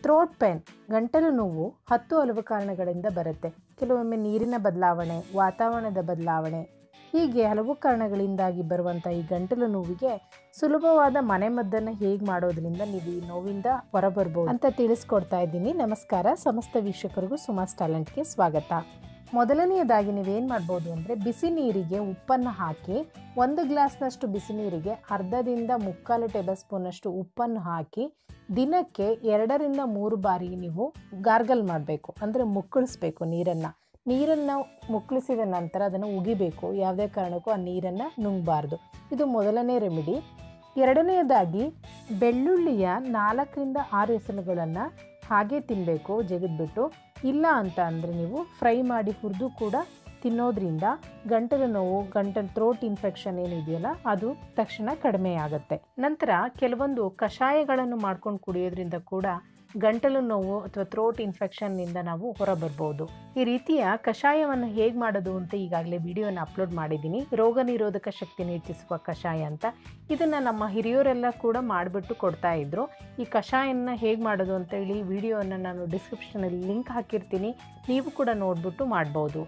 throat pain ಗಂಟಲು ನೋವು ಹತ್ತು ಹಲವು ಕಾರಣಗಳಿಂದ ಬರುತ್ತೆ ಕೆಲವೊಮ್ಮೆ ನೀರಿನ ಬದಲಾವಣೆ ವಾತಾವರಣದ ಬದಲಾವಣೆ ಹೀಗೆ ಹಲವು ಕಾರಣಗಳಿಂದಾಗಿ ಬರುವಂಥ ಈ ಗಂಟಲು ನೋವಿಗೆ ಸುಲಭವಾದ ಮನೆಮದ್ದನ್ನು ಹೇಗೆ ಮಾಡೋದ್ರಿಂದ ನೀವು ಈ ನೋವಿಂದ ಹೊರಬರ್ಬೋದು ಅಂತ ತಿಳಿಸ್ಕೊಡ್ತಾ ಇದ್ದೀನಿ ನಮಸ್ಕಾರ ಸಮಸ್ತ ವೀಕ್ಷಕರಿಗೂ ಸುಮಾಸ್ ಟ್ಯಾಲೆಂಟ್ಗೆ ಸ್ವಾಗತ ಮೊದಲನೆಯದಾಗಿ ನೀವೇನು ಮಾಡ್ಬೋದು ಅಂದರೆ ಬಿಸಿ ನೀರಿಗೆ ಉಪ್ಪನ್ನು ಹಾಕಿ ಒಂದು ಗ್ಲಾಸ್ನಷ್ಟು ಬಿಸಿ ನೀರಿಗೆ ಅರ್ಧದಿಂದ ಮುಕ್ಕಾಲು ಟೇಬಲ್ ಸ್ಪೂನಷ್ಟು ಉಪ್ಪನ್ನು ಹಾಕಿ ದಿನಕ್ಕೆ ಎರಡರಿಂದ ಮೂರು ಬಾರಿ ನೀವು ಗಾರ್ಗಲ್ ಮಾಡಬೇಕು ಅಂದರೆ ಮುಕ್ಕಳಿಸ್ಬೇಕು ನೀರನ್ನು ನೀರನ್ನು ಮುಕ್ಕಳಿಸಿದ ನಂತರ ಅದನ್ನು ಉಗಿಬೇಕು ಯಾವುದೇ ಕಾರಣಕ್ಕೂ ಆ ನೀರನ್ನು ನುಂಗಬಾರ್ದು ಇದು ಮೊದಲನೇ ರೆಮಿಡಿ ಎರಡನೆಯದಾಗಿ ಬೆಳ್ಳುಳ್ಳಿಯ ನಾಲ್ಕರಿಂದ ಆರು ಹೆಸರುಗಳನ್ನು ಹಾಗೆ ತಿನ್ನಬೇಕು ಜಗಿದ್ಬಿಟ್ಟು ಇಲ್ಲ ಅಂತ ಅಂದರೆ ನೀವು ಫ್ರೈ ಮಾಡಿ ಹುರಿದು ಕೂಡ ತಿನ್ನೋದ್ರಿಂದ ಗಂಟಲು ನೋವು ಗಂಟಲು ಥ್ರೋಟ್ ಇನ್ಫೆಕ್ಷನ್ ಏನಿದೆಯಲ್ಲ ಅದು ತಕ್ಷಣ ಕಡಿಮೆ ಆಗುತ್ತೆ ನಂತರ ಕೆಲವೊಂದು ಕಷಾಯಗಳನ್ನು ಮಾಡ್ಕೊಂಡು ಕುಡಿಯೋದ್ರಿಂದ ಕೂಡ ಗಂಟಲು ನೋವು ಅಥವಾ ಥ್ರೋಟ್ ಇನ್ಫೆಕ್ಷನ್ನಿಂದ ನಾವು ಹೊರಬರ್ಬೋದು ಈ ರೀತಿಯ ಕಷಾಯವನ್ನು ಹೇಗೆ ಮಾಡೋದು ಅಂತ ಈಗಾಗಲೇ ವಿಡಿಯೋನ ಅಪ್ಲೋಡ್ ಮಾಡಿದ್ದೀನಿ ರೋಗ ನಿರೋಧಕ ಶಕ್ತಿ ಹೆಚ್ಚಿಸುವ ಕಷಾಯ ಅಂತ ಇದನ್ನು ನಮ್ಮ ಹಿರಿಯರೆಲ್ಲ ಕೂಡ ಮಾಡಿಬಿಟ್ಟು ಕೊಡ್ತಾ ಇದ್ರು ಈ ಕಷಾಯನ ಹೇಗೆ ಮಾಡೋದು ಅಂತ ಹೇಳಿ ವಿಡಿಯೋನ ನಾನು ಡಿಸ್ಕ್ರಿಪ್ಷನಲ್ಲಿ ಲಿಂಕ್ ಹಾಕಿರ್ತೀನಿ ನೀವು ಕೂಡ ನೋಡ್ಬಿಟ್ಟು ಮಾಡ್ಬೋದು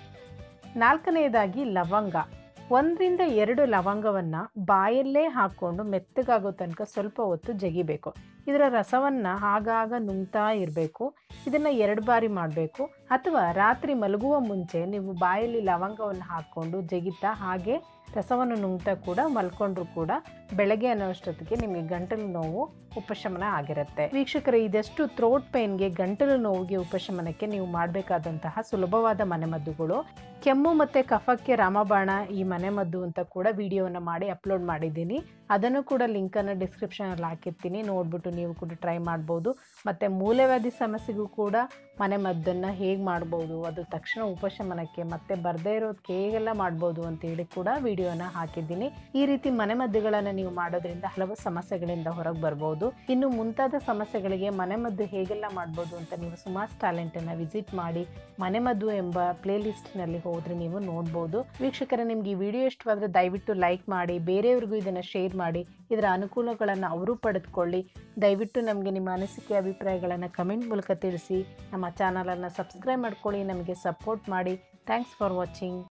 ನಾಲ್ಕನೆಯದಾಗಿ ಲವಂಗ ಒಂದರಿಂದ ಎರಡು ಲವಂಗವನ್ನು ಬಾಯಲ್ಲೇ ಹಾಕ್ಕೊಂಡು ಮೆತ್ತಗಾಗೋ ತನಕ ಸ್ವಲ್ಪ ಹೊತ್ತು ಜಗಿಬೇಕು ಇದರ ರಸವನ್ನು ಆಗಾಗ ನುಂಗ್ತಾ ಇರಬೇಕು ಇದನ್ನು ಎರಡು ಬಾರಿ ಮಾಡಬೇಕು ಅಥವಾ ರಾತ್ರಿ ಮಲಗುವ ಮುಂಚೆ ನೀವು ಬಾಯಲ್ಲಿ ಲವಂಗವನ್ನು ಹಾಕ್ಕೊಂಡು ಜಗಿತಾ ಹಾಗೆ ರಸವನ್ನು ನುಂಗ್ತಾ ಕೂಡ ಮಲ್ಕೊಂಡ್ರು ಕೂಡ ಬೆಳಗ್ಗೆ ಅನ್ನೋಷ್ಟೊತ್ತಿಗೆ ನಿಮಗೆ ಗಂಟಲು ನೋವು ಉಪಶಮನ ಆಗಿರುತ್ತೆ ವೀಕ್ಷಕರೇ ಇದೆಷ್ಟು ಥ್ರೋಟ್ ಪೇನ್ಗೆ ಗಂಟಲು ನೋವಿಗೆ ಉಪಶಮನಕ್ಕೆ ನೀವು ಮಾಡಬೇಕಾದಂತಹ ಸುಲಭವಾದ ಮನೆಮದ್ದುಗಳು ಕೆಮ್ಮು ಮತ್ತು ಕಫಕ್ಕೆ ರಾಮಬಾಣ ಈ ಮನೆಮದ್ದು ಅಂತ ಕೂಡ ವಿಡಿಯೋನ ಮಾಡಿ ಅಪ್ಲೋಡ್ ಮಾಡಿದ್ದೀನಿ ಅದನ್ನು ಕೂಡ ಲಿಂಕನ್ನು ಡಿಸ್ಕ್ರಿಪ್ಷನಲ್ಲಿ ಹಾಕಿರ್ತೀನಿ ನೋಡಿಬಿಟ್ಟು ನೀವು ಕೂಡ ಟ್ರೈ ಮಾಡ್ಬೋದು ಮತ್ತು ಮೂಲೆವ್ಯಾಧಿ ಸಮಸ್ಯೆಗೂ ಕೂಡ ಮನೆಮದ್ದನ್ನು ಹೇಗೆ ಮಾಡ್ಬೋದು ಅದು ತಕ್ಷಣ ಉಪಶಮನಕ್ಕೆ ಮತ್ತೆ ಬರದೇ ಇರೋದಕ್ಕೆ ಹೇಗೆಲ್ಲ ಮಾಡ್ಬೋದು ಅಂತ ಹೇಳಿ ಕೂಡ ವಿಡಿಯೋನ ಹಾಕಿದ್ದೀನಿ ಈ ರೀತಿ ಮನೆಮದ್ದುಗಳನ್ನು ನೀವು ಮಾಡೋದ್ರಿಂದ ಹಲವು ಸಮಸ್ಯೆಗಳಿಂದ ಹೊರಗೆ ಬರ್ಬೋದು ಇನ್ನು ಮುಂತಾದ ಸಮಸ್ಯೆಗಳಿಗೆ ಮನೆಮದ್ದು ಹೇಗೆಲ್ಲ ಮಾಡ್ಬೋದು ಅಂತ ನೀವು ಸುಮಾಸ್ ಟ್ಯಾಲೆಂಟನ್ನು ವಿಸಿಟ್ ಮಾಡಿ ಮನೆಮದ್ದು ಎಂಬ ಪ್ಲೇ ಲಿಸ್ಟ್ನಲ್ಲಿ ಹೋದರೆ ನೀವು ನೋಡ್ಬೋದು ವೀಕ್ಷಕರೇ ನಿಮ್ಗೆ ಈ ವಿಡಿಯೋ ಇಷ್ಟವಾದರೆ ದಯವಿಟ್ಟು ಲೈಕ್ ಮಾಡಿ ಬೇರೆಯವ್ರಿಗೂ ಇದನ್ನು ಶೇರ್ ಮಾಡಿ ಇದರ ಅನುಕೂಲಗಳನ್ನು ಅವರು ಪಡೆದುಕೊಳ್ಳಿ ದಯವಿಟ್ಟು ನಮಗೆ ನಿಮ್ಮ ಅನಿಸಿಕೆ ಅಭಿಪ್ರಾಯಗಳನ್ನು ಕಮೆಂಟ್ ಮೂಲಕ ತಿಳಿಸಿ ನಮ್ಮ ಚಾನಲನ್ನು ಸಬ್ಸ್ಕ್ರೈಬ್ ಮಾಡ್ಕೊಳ್ಳಿ ನಮಗೆ ಸಪೋರ್ಟ್ ಮಾಡಿ ಥ್ಯಾಂಕ್ಸ್ ಫಾರ್ ವಾಚಿಂಗ್